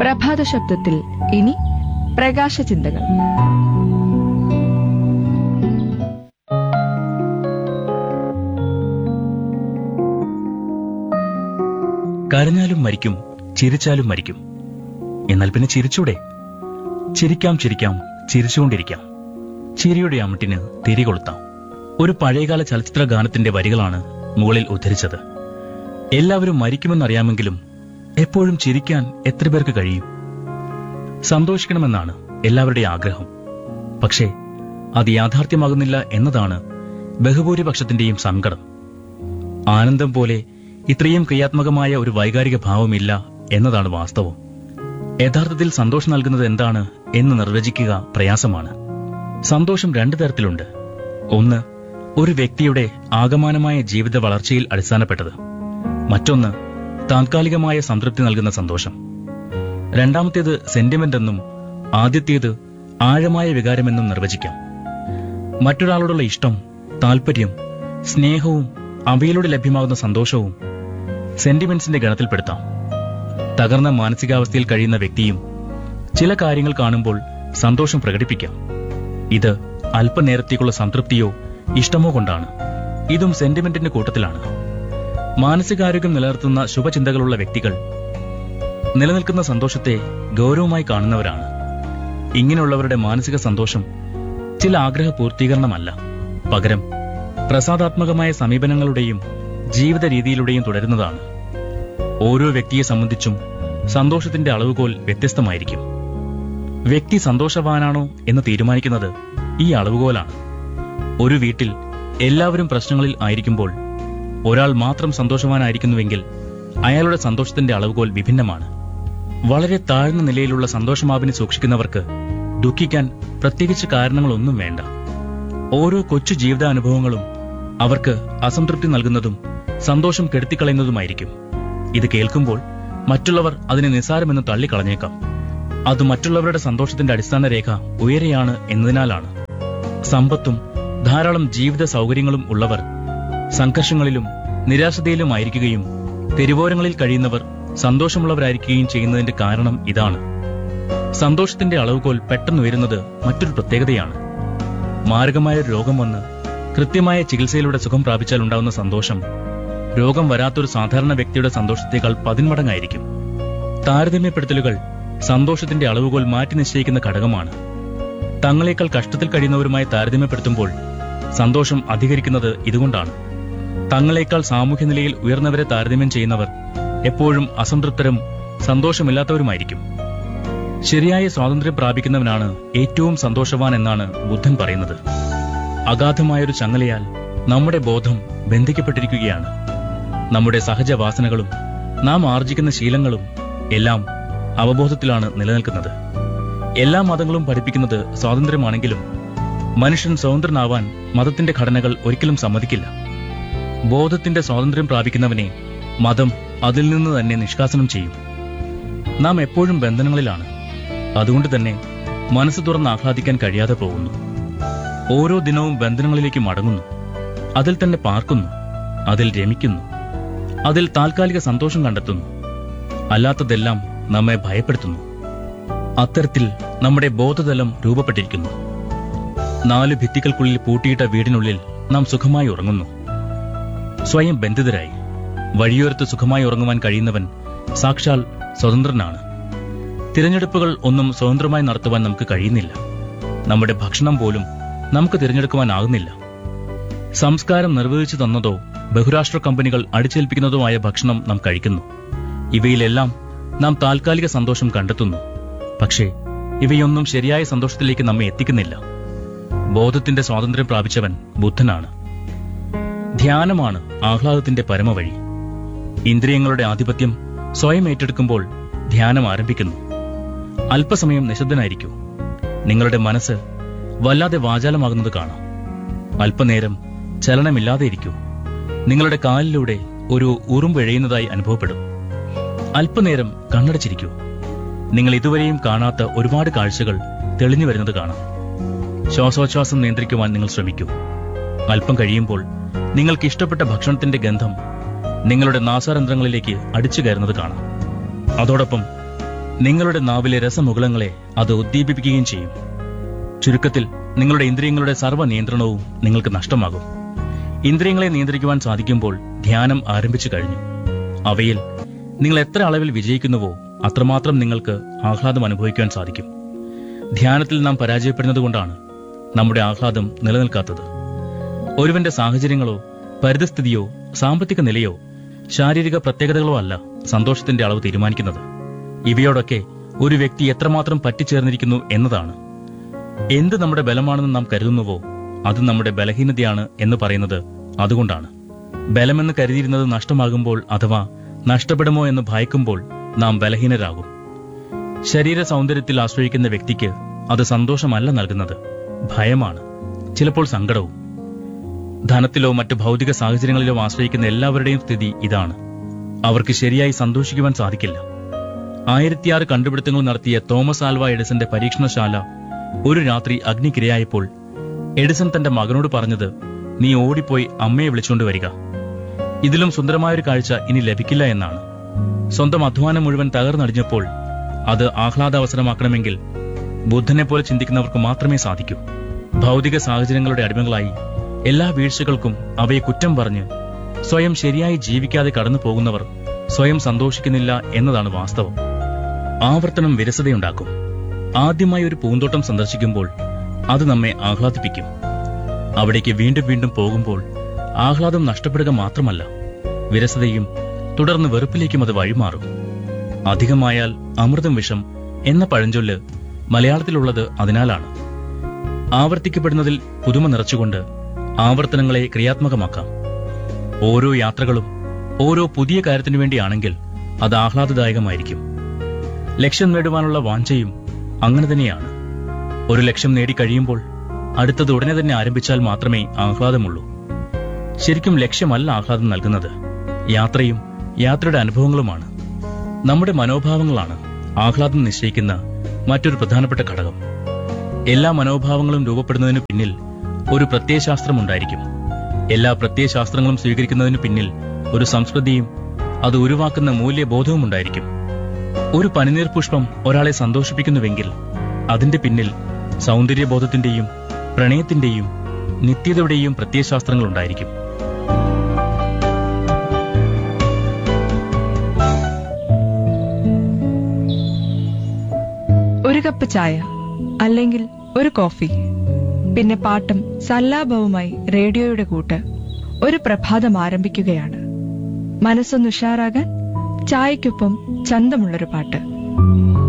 പ്രഭാത ശബ്ദത്തിൽ ഇനി പ്രകാശ ചിന്തകൾ കരഞ്ഞാലും മരിക്കും ചിരിച്ചാലും മരിക്കും എന്നാൽ പിന്നെ ചിരിച്ചൂടെ ചിരിക്കാം ചിരിക്കാം ചിരിച്ചുകൊണ്ടിരിക്കാം ചിരിയുടെ അമിട്ടിന് തിരികൊളുത്താം ഒരു പഴയകാല ചലച്ചിത്ര ഗാനത്തിന്റെ വരികളാണ് മുകളിൽ ഉദ്ധരിച്ചത് എല്ലാവരും മരിക്കുമെന്നറിയാമെങ്കിലും എപ്പോഴും ചിരിക്കാൻ എത്ര പേർക്ക് കഴിയും സന്തോഷിക്കണമെന്നാണ് എല്ലാവരുടെയും ആഗ്രഹം പക്ഷേ അത് യാഥാർത്ഥ്യമാകുന്നില്ല എന്നതാണ് ബഹുഭൂരിപക്ഷത്തിന്റെയും സങ്കടം ആനന്ദം പോലെ ഇത്രയും ക്രിയാത്മകമായ ഒരു വൈകാരിക ഭാവമില്ല എന്നതാണ് വാസ്തവം യഥാർത്ഥത്തിൽ സന്തോഷം നൽകുന്നത് എന്താണ് എന്ന് നിർവചിക്കുക പ്രയാസമാണ് സന്തോഷം രണ്ടു തരത്തിലുണ്ട് ഒന്ന് ഒരു വ്യക്തിയുടെ ആകമാനമായ ജീവിത വളർച്ചയിൽ അടിസ്ഥാനപ്പെട്ടത് മറ്റൊന്ന് താൽക്കാലികമായ സംതൃപ്തി നൽകുന്ന സന്തോഷം രണ്ടാമത്തേത് സെന്റിമെന്റ് എന്നും ആദ്യത്തേത് ആഴമായ വികാരമെന്നും നിർവചിക്കാം മറ്റൊരാളോടുള്ള ഇഷ്ടം താല്പര്യം സ്നേഹവും അവയിലൂടെ ലഭ്യമാകുന്ന സന്തോഷവും സെന്റിമെന്റ്സിന്റെ ഗണത്തിൽപ്പെടുത്താം തകർന്ന മാനസികാവസ്ഥയിൽ കഴിയുന്ന വ്യക്തിയും ചില കാര്യങ്ങൾ കാണുമ്പോൾ സന്തോഷം പ്രകടിപ്പിക്കാം ഇത് അല്പനേരത്തേക്കുള്ള സംതൃപ്തിയോ ഇഷ്ടമോ കൊണ്ടാണ് ഇതും സെന്റിമെന്റിന്റെ കൂട്ടത്തിലാണ് മാനസികാരോഗ്യം നിലനിർത്തുന്ന ശുഭചിന്തകളുള്ള വ്യക്തികൾ നിലനിൽക്കുന്ന സന്തോഷത്തെ ഗൗരവമായി കാണുന്നവരാണ് ഇങ്ങനെയുള്ളവരുടെ മാനസിക സന്തോഷം ചില ആഗ്രഹ പൂർത്തീകരണമല്ല പകരം പ്രസാദാത്മകമായ സമീപനങ്ങളുടെയും ജീവിത രീതിയിലൂടെയും തുടരുന്നതാണ് ഓരോ വ്യക്തിയെ സംബന്ധിച്ചും സന്തോഷത്തിന്റെ അളവുകോൽ വ്യത്യസ്തമായിരിക്കും വ്യക്തി സന്തോഷവാനാണോ എന്ന് തീരുമാനിക്കുന്നത് ഈ അളവുകോലാണ് ഒരു വീട്ടിൽ എല്ലാവരും പ്രശ്നങ്ങളിൽ ആയിരിക്കുമ്പോൾ ഒരാൾ മാത്രം സന്തോഷവാനായിരിക്കുന്നുവെങ്കിൽ അയാളുടെ സന്തോഷത്തിന്റെ അളവുകോൽ വിഭിന്നമാണ് വളരെ താഴ്ന്ന നിലയിലുള്ള സന്തോഷമാപിനെ സൂക്ഷിക്കുന്നവർക്ക് ദുഃഖിക്കാൻ പ്രത്യേകിച്ച് കാരണങ്ങളൊന്നും വേണ്ട ഓരോ കൊച്ചു ജീവിതാനുഭവങ്ങളും അവർക്ക് അസംതൃപ്തി നൽകുന്നതും സന്തോഷം കെടുത്തിക്കളയുന്നതുമായിരിക്കും ഇത് കേൾക്കുമ്പോൾ മറ്റുള്ളവർ അതിനെ നിസ്സാരമെന്ന് തള്ളിക്കളഞ്ഞേക്കാം അത് മറ്റുള്ളവരുടെ സന്തോഷത്തിന്റെ അടിസ്ഥാന രേഖ ഉയരെയാണ് എന്നതിനാലാണ് സമ്പത്തും ധാരാളം ജീവിത സൗകര്യങ്ങളും ഉള്ളവർ സംഘർഷങ്ങളിലും നിരാശതയിലുമായിരിക്കുകയും തെരുവോരങ്ങളിൽ കഴിയുന്നവർ സന്തോഷമുള്ളവരായിരിക്കുകയും ചെയ്യുന്നതിന്റെ കാരണം ഇതാണ് സന്തോഷത്തിന്റെ അളവുകോൽ പെട്ടെന്ന് ഉയരുന്നത് മറ്റൊരു പ്രത്യേകതയാണ് മാരകമായ ഒരു രോഗം വന്ന് കൃത്യമായ ചികിത്സയിലൂടെ സുഖം പ്രാപിച്ചാൽ ഉണ്ടാകുന്ന സന്തോഷം രോഗം വരാത്തൊരു സാധാരണ വ്യക്തിയുടെ സന്തോഷത്തേക്കാൾ പതിന്മടങ്ങായിരിക്കും താരതമ്യപ്പെടുത്തലുകൾ സന്തോഷത്തിന്റെ അളവുകോൽ മാറ്റി നിശ്ചയിക്കുന്ന ഘടകമാണ് തങ്ങളെക്കാൾ കഷ്ടത്തിൽ കഴിയുന്നവരുമായി താരതമ്യപ്പെടുത്തുമ്പോൾ സന്തോഷം അധികരിക്കുന്നത് ഇതുകൊണ്ടാണ് തങ്ങളെക്കാൾ സാമൂഹ്യ നിലയിൽ ഉയർന്നവരെ താരതമ്യം ചെയ്യുന്നവർ എപ്പോഴും അസംതൃപ്തരും സന്തോഷമില്ലാത്തവരുമായിരിക്കും ശരിയായ സ്വാതന്ത്ര്യം പ്രാപിക്കുന്നവനാണ് ഏറ്റവും സന്തോഷവാൻ എന്നാണ് ബുദ്ധൻ പറയുന്നത് അഗാധമായൊരു ചങ്ങലയാൽ നമ്മുടെ ബോധം ബന്ധിക്കപ്പെട്ടിരിക്കുകയാണ് നമ്മുടെ സഹജ വാസനകളും നാം ആർജിക്കുന്ന ശീലങ്ങളും എല്ലാം അവബോധത്തിലാണ് നിലനിൽക്കുന്നത് എല്ലാ മതങ്ങളും പഠിപ്പിക്കുന്നത് സ്വാതന്ത്ര്യമാണെങ്കിലും മനുഷ്യൻ സ്വതന്ത്രനാവാൻ മതത്തിന്റെ ഘടനകൾ ഒരിക്കലും സമ്മതിക്കില്ല ബോധത്തിന്റെ സ്വാതന്ത്ര്യം പ്രാപിക്കുന്നവനെ മതം അതിൽ നിന്ന് തന്നെ നിഷ്കാസനം ചെയ്യും നാം എപ്പോഴും ബന്ധനങ്ങളിലാണ് അതുകൊണ്ട് തന്നെ മനസ്സ് തുറന്ന് ആഹ്ലാദിക്കാൻ കഴിയാതെ പോകുന്നു ഓരോ ദിനവും ബന്ധനങ്ങളിലേക്ക് മടങ്ങുന്നു അതിൽ തന്നെ പാർക്കുന്നു അതിൽ രമിക്കുന്നു അതിൽ താൽക്കാലിക സന്തോഷം കണ്ടെത്തുന്നു അല്ലാത്തതെല്ലാം നമ്മെ ഭയപ്പെടുത്തുന്നു അത്തരത്തിൽ നമ്മുടെ ബോധതലം രൂപപ്പെട്ടിരിക്കുന്നു നാല് ഭിത്തികൾക്കുള്ളിൽ പൂട്ടിയിട്ട വീടിനുള്ളിൽ നാം സുഖമായി ഉറങ്ങുന്നു സ്വയം ബന്ധിതരായി വഴിയോരത്ത് സുഖമായി ഉറങ്ങുവാൻ കഴിയുന്നവൻ സാക്ഷാൽ സ്വതന്ത്രനാണ് തിരഞ്ഞെടുപ്പുകൾ ഒന്നും സ്വതന്ത്രമായി നടത്തുവാൻ നമുക്ക് കഴിയുന്നില്ല നമ്മുടെ ഭക്ഷണം പോലും നമുക്ക് തിരഞ്ഞെടുക്കുവാനാകുന്നില്ല സംസ്കാരം നിർവഹിച്ചു തന്നതോ ബഹുരാഷ്ട്ര കമ്പനികൾ അടിച്ചേൽപ്പിക്കുന്നതുമായ ഭക്ഷണം നാം കഴിക്കുന്നു ഇവയിലെല്ലാം നാം താൽക്കാലിക സന്തോഷം കണ്ടെത്തുന്നു പക്ഷേ ഇവയൊന്നും ശരിയായ സന്തോഷത്തിലേക്ക് നമ്മെ എത്തിക്കുന്നില്ല ബോധത്തിന്റെ സ്വാതന്ത്ര്യം പ്രാപിച്ചവൻ ബുദ്ധനാണ് ധ്യാനമാണ് ആഹ്ലാദത്തിന്റെ പരമവഴി ഇന്ദ്രിയങ്ങളുടെ ആധിപത്യം സ്വയം ഏറ്റെടുക്കുമ്പോൾ ധ്യാനം ആരംഭിക്കുന്നു അല്പസമയം നിശബ്ദനായിരിക്കൂ നിങ്ങളുടെ മനസ്സ് വല്ലാതെ വാചാലമാകുന്നത് കാണാം അല്പനേരം ചലനമില്ലാതെ ഇരിക്കൂ നിങ്ങളുടെ കാലിലൂടെ ഒരു ഉറുമ്പെഴയുന്നതായി അനുഭവപ്പെടും അല്പനേരം കണ്ണടച്ചിരിക്കൂ നിങ്ങൾ ഇതുവരെയും കാണാത്ത ഒരുപാട് കാഴ്ചകൾ തെളിഞ്ഞു വരുന്നത് കാണാം ശ്വാസോച്ഛ്വാസം നിയന്ത്രിക്കുവാൻ നിങ്ങൾ ശ്രമിക്കൂ അല്പം കഴിയുമ്പോൾ നിങ്ങൾക്ക് ഇഷ്ടപ്പെട്ട ഭക്ഷണത്തിന്റെ ഗന്ധം നിങ്ങളുടെ നാസാരന്ധ്രങ്ങളിലേക്ക് അടിച്ചു കയറുന്നത് കാണാം അതോടൊപ്പം നിങ്ങളുടെ നാവിലെ രസമുകുളങ്ങളെ അത് ഉദ്ദീപിപ്പിക്കുകയും ചെയ്യും ചുരുക്കത്തിൽ നിങ്ങളുടെ ഇന്ദ്രിയങ്ങളുടെ സർവ്വ നിയന്ത്രണവും നിങ്ങൾക്ക് നഷ്ടമാകും ഇന്ദ്രിയങ്ങളെ നിയന്ത്രിക്കുവാൻ സാധിക്കുമ്പോൾ ധ്യാനം ആരംഭിച്ചു കഴിഞ്ഞു അവയിൽ നിങ്ങൾ എത്ര അളവിൽ വിജയിക്കുന്നുവോ അത്രമാത്രം നിങ്ങൾക്ക് ആഹ്ലാദം അനുഭവിക്കുവാൻ സാധിക്കും ധ്യാനത്തിൽ നാം പരാജയപ്പെടുന്നതുകൊണ്ടാണ് നമ്മുടെ ആഹ്ലാദം നിലനിൽക്കാത്തത് ഒരുവന്റെ സാഹചര്യങ്ങളോ പരിതസ്ഥിതിയോ സാമ്പത്തിക നിലയോ ശാരീരിക പ്രത്യേകതകളോ അല്ല സന്തോഷത്തിന്റെ അളവ് തീരുമാനിക്കുന്നത് ഇവയോടൊക്കെ ഒരു വ്യക്തി എത്രമാത്രം പറ്റിച്ചേർന്നിരിക്കുന്നു എന്നതാണ് എന്ത് നമ്മുടെ ബലമാണെന്ന് നാം കരുതുന്നുവോ അത് നമ്മുടെ ബലഹീനതയാണ് എന്ന് പറയുന്നത് അതുകൊണ്ടാണ് ബലമെന്ന് കരുതിയിരുന്നത് നഷ്ടമാകുമ്പോൾ അഥവാ നഷ്ടപ്പെടുമോ എന്ന് ഭയക്കുമ്പോൾ നാം ബലഹീനരാകും ശരീര സൗന്ദര്യത്തിൽ ആശ്രയിക്കുന്ന വ്യക്തിക്ക് അത് സന്തോഷമല്ല നൽകുന്നത് ഭയമാണ് ചിലപ്പോൾ സങ്കടവും ധനത്തിലോ മറ്റ് ഭൗതിക സാഹചര്യങ്ങളിലോ ആശ്രയിക്കുന്ന എല്ലാവരുടെയും സ്ഥിതി ഇതാണ് അവർക്ക് ശരിയായി സന്തോഷിക്കുവാൻ സാധിക്കില്ല ആയിരത്തിയാറ് കണ്ടുപിടുത്തങ്ങൾ നടത്തിയ തോമസ് ആൽവ എഡിസന്റെ പരീക്ഷണശാല ഒരു രാത്രി അഗ്നിക്കിരയായപ്പോൾ എഡിസൺ തന്റെ മകനോട് പറഞ്ഞത് നീ ഓടിപ്പോയി അമ്മയെ വിളിച്ചുകൊണ്ട് വരിക ഇതിലും സുന്ദരമായൊരു കാഴ്ച ഇനി ലഭിക്കില്ല എന്നാണ് സ്വന്തം അധ്വാനം മുഴുവൻ തകർന്നടിഞ്ഞപ്പോൾ അത് ആഹ്ലാദാവസരമാക്കണമെങ്കിൽ ബുദ്ധനെ പോലെ ചിന്തിക്കുന്നവർക്ക് മാത്രമേ സാധിക്കൂ ഭൗതിക സാഹചര്യങ്ങളുടെ അടിമകളായി എല്ലാ വീഴ്ചകൾക്കും അവയെ കുറ്റം പറഞ്ഞ് സ്വയം ശരിയായി ജീവിക്കാതെ കടന്നു പോകുന്നവർ സ്വയം സന്തോഷിക്കുന്നില്ല എന്നതാണ് വാസ്തവം ആവർത്തനം വിരസതയുണ്ടാക്കും ആദ്യമായി ഒരു പൂന്തോട്ടം സന്ദർശിക്കുമ്പോൾ അത് നമ്മെ ആഹ്ലാദിപ്പിക്കും അവിടേക്ക് വീണ്ടും വീണ്ടും പോകുമ്പോൾ ആഹ്ലാദം നഷ്ടപ്പെടുക മാത്രമല്ല വിരസതയും തുടർന്ന് വെറുപ്പിലേക്കും അത് വഴിമാറും അധികമായാൽ അമൃതം വിഷം എന്ന പഴഞ്ചൊല്ല് മലയാളത്തിലുള്ളത് അതിനാലാണ് ആവർത്തിക്കപ്പെടുന്നതിൽ പുതുമ നിറച്ചുകൊണ്ട് ആവർത്തനങ്ങളെ ക്രിയാത്മകമാക്കാം ഓരോ യാത്രകളും ഓരോ പുതിയ കാര്യത്തിനു വേണ്ടിയാണെങ്കിൽ അത് ആഹ്ലാദദായകമായിരിക്കും ലക്ഷ്യം നേടുവാനുള്ള വാഞ്ചയും അങ്ങനെ തന്നെയാണ് ഒരു ലക്ഷ്യം നേടിക്കഴിയുമ്പോൾ അടുത്തത് ഉടനെ തന്നെ ആരംഭിച്ചാൽ മാത്രമേ ആഹ്ലാദമുള്ളൂ ശരിക്കും ലക്ഷ്യമല്ല ആഹ്ലാദം നൽകുന്നത് യാത്രയും യാത്രയുടെ അനുഭവങ്ങളുമാണ് നമ്മുടെ മനോഭാവങ്ങളാണ് ആഹ്ലാദം നിശ്ചയിക്കുന്ന മറ്റൊരു പ്രധാനപ്പെട്ട ഘടകം എല്ലാ മനോഭാവങ്ങളും രൂപപ്പെടുന്നതിന് പിന്നിൽ ഒരു പ്രത്യയശാസ്ത്രം ഉണ്ടായിരിക്കും എല്ലാ പ്രത്യയശാസ്ത്രങ്ങളും സ്വീകരിക്കുന്നതിന് പിന്നിൽ ഒരു സംസ്കൃതിയും അത് ഉരുവാക്കുന്ന മൂല്യബോധവും ഉണ്ടായിരിക്കും ഒരു പനിനീർ പുഷ്പം ഒരാളെ സന്തോഷിപ്പിക്കുന്നുവെങ്കിൽ അതിന്റെ പിന്നിൽ സൗന്ദര്യബോധത്തിന്റെയും പ്രണയത്തിന്റെയും നിത്യതയുടെയും പ്രത്യയശാസ്ത്രങ്ങൾ ഉണ്ടായിരിക്കും ഒരു കപ്പ് ചായ അല്ലെങ്കിൽ ഒരു കോഫി പിന്നെ പാട്ടും സല്ലാപവുമായി റേഡിയോയുടെ കൂട്ട് ഒരു പ്രഭാതം ആരംഭിക്കുകയാണ് മനസ്സൊന്ന് ഉഷാറാകാൻ ചായക്കൊപ്പം ചന്തമുള്ളൊരു പാട്ട്